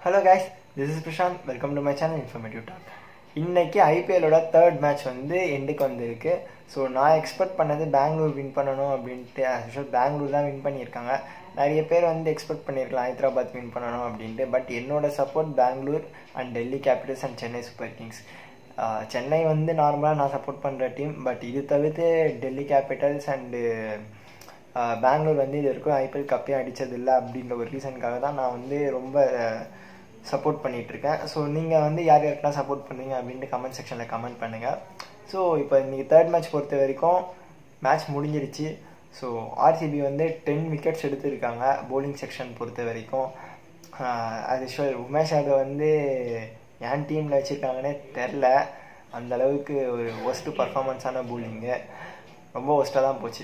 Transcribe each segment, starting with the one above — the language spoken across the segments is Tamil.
hello guys this is Prashanth welcome to my channel informative talk இன்னைக்கு ஐபிஎல்லோட தேர்ட் மேட்ச் வந்து எண்டுக்கு வந்திருக்கு ஸோ நான் எக்ஸ்பெக்ட் பண்ணது பெங்களூர் வின் பண்ணணும் அப்படின்ட்டு ஆக்சுவல் பெங்களூர் தான் வின் பண்ணியிருக்காங்க நிறைய பேர் வந்து எக்ஸ்பெக்ட் பண்ணியிருக்கலாம் ஹைதராபாத் வின் பண்ணணும் அப்படின்ட்டு பட் என்னோட support Bangalore and Delhi Capitals and Chennai super Kings Chennai வந்து நார்மலாக நான் சப்போர்ட் பண்ணுற டீம் பட் இது தவிர்த்து டெல்லி கேபிட்டல்ஸ் அண்டு பெங்களூர் வந்து இது வரைக்கும் ஐபிஎல் கப்பே அடித்ததில்லை அப்படின்ற ஒரு ரீசனுக்காக தான் நான் வந்து ரொம்ப சப்போர்ட் பண்ணிகிட்ருக்கேன் ஸோ நீங்கள் வந்து யார் யாருக்கெல்லாம் சப்போர்ட் பண்ணுறீங்க அப்படின்ட்டு கமெண்ட் செக்ஷனில் கமெண்ட் பண்ணுங்கள் ஸோ இப்போ இன்றைக்கி தேர்ட் மேட்ச் பொறுத்த வரைக்கும் மேட்ச் முடிஞ்சிருச்சு ஸோ ஆர்சிபி வந்து டென் விக்கெட்ஸ் எடுத்திருக்காங்க போலிங் செக்ஷன் பொறுத்த வரைக்கும் அது யூஷுவல் உமேஷ் யாதவ் வந்து என் டீமில் வச்சுருக்காங்கன்னே தெரில அந்த அளவுக்கு ஒரு ஒஸ்ட்டு பர்ஃபார்மன்ஸான போலிங்கு ரொம்ப ஒஸ்ட்டாக தான் போச்சு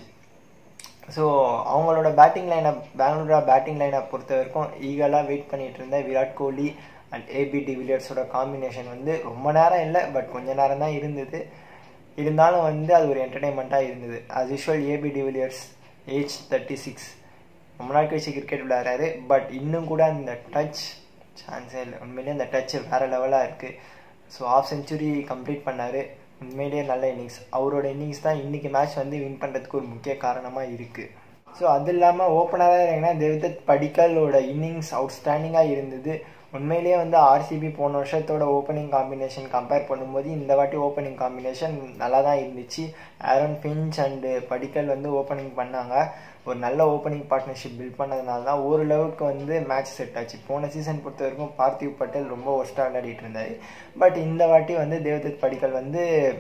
ஸோ அவங்களோட பேட்டிங் லைனப் பெங்களூரா பேட்டிங் லைனப் பொறுத்த வரைக்கும் ஈகலாக வெயிட் பண்ணிகிட்டு இருந்த விராட் கோலி அண்ட் ஏபி டிவிலியர்ஸோட காம்பினேஷன் வந்து ரொம்ப நேரம் இல்லை பட் கொஞ்ச நேரம் தான் இருந்தது இருந்தாலும் வந்து அது ஒரு என்டர்டைன்மெண்ட்டாக இருந்தது as usual AB de Villiers age thirty six ரொம்ப நாள் கழிச்சு கிரிக்கெட் விளையாடுறாரு பட் இன்னும் கூட அந்த டச் சான்ஸே இல்லை உண்மையிலேயே அந்த டச் வேறு லெவலாக இருக்குது ஸோ ஆஃப் செஞ்சுரி கம்ப்ளீட் பண்ணார் உண்மையிலேயே நல்ல இன்னிங்ஸ் அவரோட இன்னிங்ஸ் தான் இன்றைக்கி மேட்ச் வந்து வின் பண்ணுறதுக்கு ஒரு முக்கிய காரணமாக இருக்குது ஸோ அது இல்லாமல் ஓப்பனராக இருங்கன்னா தேவதத் படிக்கலோட இன்னிங்ஸ் அவுட்ஸ்டாண்டிங்காக இருந்தது உண்மையிலேயே வந்து ஆர்சிபி போன வருஷத்தோட ஓப்பனிங் காம்பினேஷன் கம்பேர் பண்ணும்போது இந்த வாட்டி ஓப்பனிங் காம்பினேஷன் நல்லா தான் இருந்துச்சு ஆரன் பிஞ்ச் அண்டு படிக்கல் வந்து ஓப்பனிங் பண்ணாங்க ஒரு நல்ல ஓப்பனிங் பார்ட்னர்ஷிப் பில்ட் பண்ணதுனால தான் ஓரளவுக்கு வந்து மேட்ச் செட் ஆச்சு போன சீசன் பொறுத்த வரைக்கும் பார்த்திவ் பட்டேல் ரொம்ப ஒஸ்ட்டாக விளையாடிட்டு இருந்தார் பட் இந்த வாட்டி வந்து தேவதத் படிக்கல் வந்து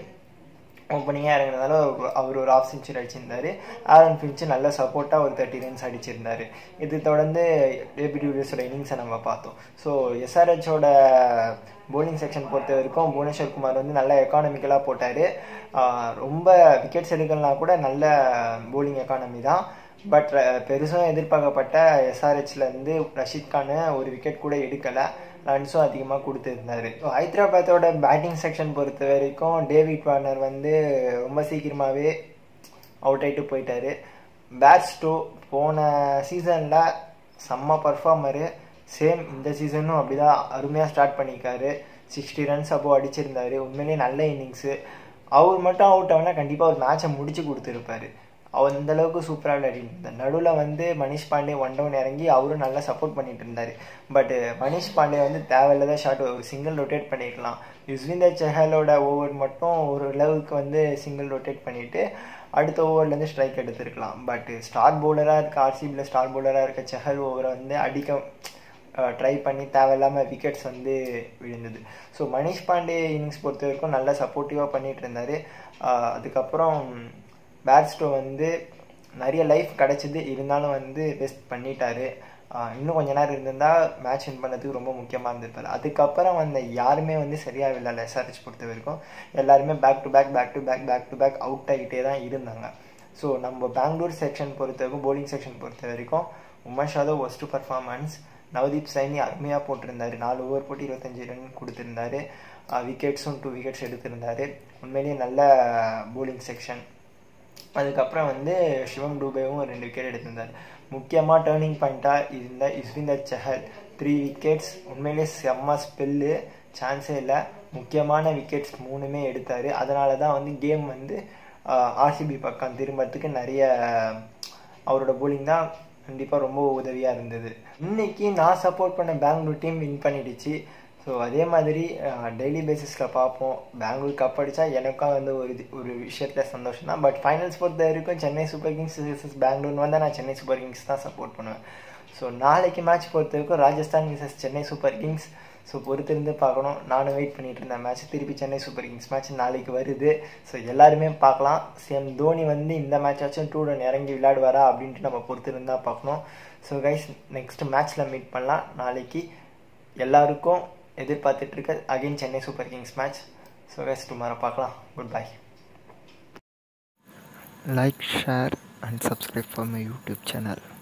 ஓப்பனிங்காக இறங்கினதால அவர் ஒரு ஆஃப் செஞ்சுரி அடிச்சிருந்தார் ஆரன் ஃபின்ச்சு நல்ல சப்போர்ட்டாக ஒரு தேர்ட்டி ரன்ஸ் அடிச்சிருந்தார் இது தொடர்ந்து ஏபி டிவிலியர்ஸோட இன்னிங்ஸை நம்ம பார்த்தோம் ஸோ எஸ்ஆர்ஹெச்சோட போலிங் செக்ஷன் பொறுத்த வரைக்கும் புவனேஸ்வர் குமார் வந்து நல்ல எக்கானமிக்கலாக போட்டார் ரொம்ப விக்கெட்ஸ் எடுக்கலாம் கூட நல்ல போலிங் எக்கானமி தான் பட் பெருசும் எதிர்பார்க்கப்பட்ட எஸ்ஆர்ஹெச்லேருந்து ரஷீத் கானை ஒரு விக்கெட் கூட எடுக்கலை ரன்ஸும் அதிகமாக கொடுத்துருந்தாரு ஸோ ஹைதராபாத்தோட பேட்டிங் செக்ஷன் பொறுத்த வரைக்கும் டேவிட் வார்னர் வந்து ரொம்ப சீக்கிரமாகவே அவுட் ஆகிட்டு போயிட்டாரு பேட்ஸ்டோ போன சீசனில் செம்ம பர்ஃபார்மரு சேம் இந்த சீசனும் அப்படி தான் அருமையாக ஸ்டார்ட் பண்ணியிருக்காரு சிக்ஸ்டி ரன்ஸ் அப்போ அடிச்சிருந்தாரு உண்மையிலேயே நல்ல இன்னிங்ஸு அவர் மட்டும் அவுட் ஆகுனா கண்டிப்பாக ஒரு மேட்சை முடிச்சு கொடுத்துருப்பாரு அவர் அந்த அளவுக்கு சூப்பராக விளையாடிட்டு நடுவில் வந்து மணிஷ் பாண்டே ஒன் டவுன் இறங்கி அவரும் நல்லா சப்போர்ட் பண்ணிட்டு இருந்தார் பட் மணிஷ் பாண்டே வந்து தேவையில்லாத ஷாட் ஒரு சிங்கிள் ரொட்டேட் பண்ணியிருக்கலாம் யுஸ்விந்தர் செஹலோட ஓவர் மட்டும் ஒரு லெவலுக்கு வந்து சிங்கிள் ரொட்டேட் பண்ணிவிட்டு அடுத்த ஓவர்லேருந்து ஸ்ட்ரைக் எடுத்திருக்கலாம் பட் ஸ்டார் பவுலராக இருக்க ஆர்சிபியில் ஸ்டார் பவுலராக இருக்க செஹல் ஓவரை வந்து அடிக்க ட்ரை பண்ணி தேவையில்லாமல் விக்கெட்ஸ் வந்து விழுந்தது ஸோ மணிஷ் பாண்டே இன்னிங்ஸ் பொறுத்த வரைக்கும் நல்லா சப்போர்ட்டிவாக பண்ணிகிட்டு இருந்தார் அதுக்கப்புறம் பேட்ஸ்டோ வந்து நிறைய லைஃப் கிடச்சிது இருந்தாலும் வந்து வேஸ்ட் பண்ணிட்டாரு இன்னும் கொஞ்ச நேரம் இருந்திருந்தால் மேட்ச் வின் பண்ணதுக்கு ரொம்ப முக்கியமாக இருந்திருப்பார் அதுக்கப்புறம் வந்த யாருமே வந்து சரியாக விளையாடல எஸ்ஆர்ஹெச் பொறுத்த வரைக்கும் எல்லாருமே back to back back to back back to back out ஆகிட்டே தான் இருந்தாங்க ஸோ நம்ம பெங்களூர் செக்ஷன் பொறுத்த வரைக்கும் போலிங் செக்ஷன் பொறுத்த வரைக்கும் உமேஷ் யாதவ் ஒஸ்ட்டு பர்ஃபார்மன்ஸ் நவதீப் சைனி அருமையாக போட்டிருந்தாரு நாலு ஓவர் போட்டு இருபத்தஞ்சி ரன் கொடுத்துருந்தாரு விக்கெட்ஸும் டூ விக்கெட்ஸ் எடுத்திருந்தாரு உண்மையிலேயே நல்ல போலிங் செக்ஷன் அதுக்கப்புறம் வந்து சிவம் டூபேவும் ரெண்டு விக்கெட் எடுத்திருந்தார் முக்கியமாக டேர்னிங் பாயிண்ட்டாக இருந்த யுஸ்விந்தர் சஹல் த்ரீ விக்கெட்ஸ் உண்மையிலே செம்ம ஸ்பெல்லு சான்ஸே இல்லை முக்கியமான விக்கெட்ஸ் மூணுமே எடுத்தார் அதனால தான் வந்து கேம் வந்து ஆர்சிபி பக்கம் திரும்பறதுக்கு நிறைய அவரோட போலிங் தான் கண்டிப்பாக ரொம்ப உதவியாக இருந்தது இன்னைக்கு நான் சப்போர்ட் பண்ண பெங்களூர் டீம் வின் பண்ணிடுச்சு ஸோ அதே மாதிரி டெய்லி பேசிஸில் பார்ப்போம் பெங்களூர் கப் அடித்தா எனக்கும் வந்து ஒரு இது ஒரு விஷயத்தில் சந்தோஷம் தான் பட் ஃபைனல்ஸ் பொறுத்த வரைக்கும் சென்னை சூப்பர் கிங்ஸ் விசஸ் பெங்களூர்னு வந்தால் நான் சென்னை சூப்பர் கிங்ஸ் தான் சப்போர்ட் பண்ணுவேன் ஸோ நாளைக்கு மேட்ச் பொறுத்த வரைக்கும் Rajasthan versus Chennai super kings so பொறுத்திருந்து பார்க்கணும் நானும் வெயிட் பண்ணிட்டு இருந்தேன் மேட்ச் திருப்பி சென்னை சூப்பர் கிங்ஸ் மேட்ச் நாளைக்கு வருது ஸோ எல்லாருமே பார்க்கலாம் சேம் தோனி வந்து இந்த மேட்சாச்சும் டூ ரன் இறங்கி விளையாடுவாரா அப்படின்ட்டு நம்ம பொறுத்திருந்தா பார்க்கணும் ஸோ கைஸ் நெக்ஸ்ட் மேட்ச்சில் மீட் பண்ணலாம் நாளைக்கு எல்லாருக்கும் எதிர்பார்த்துட்டு இருக்க again Chennai super kings match so guys tomorrow பார்க்கலாம் good bye like share and subscribe for my youtube channel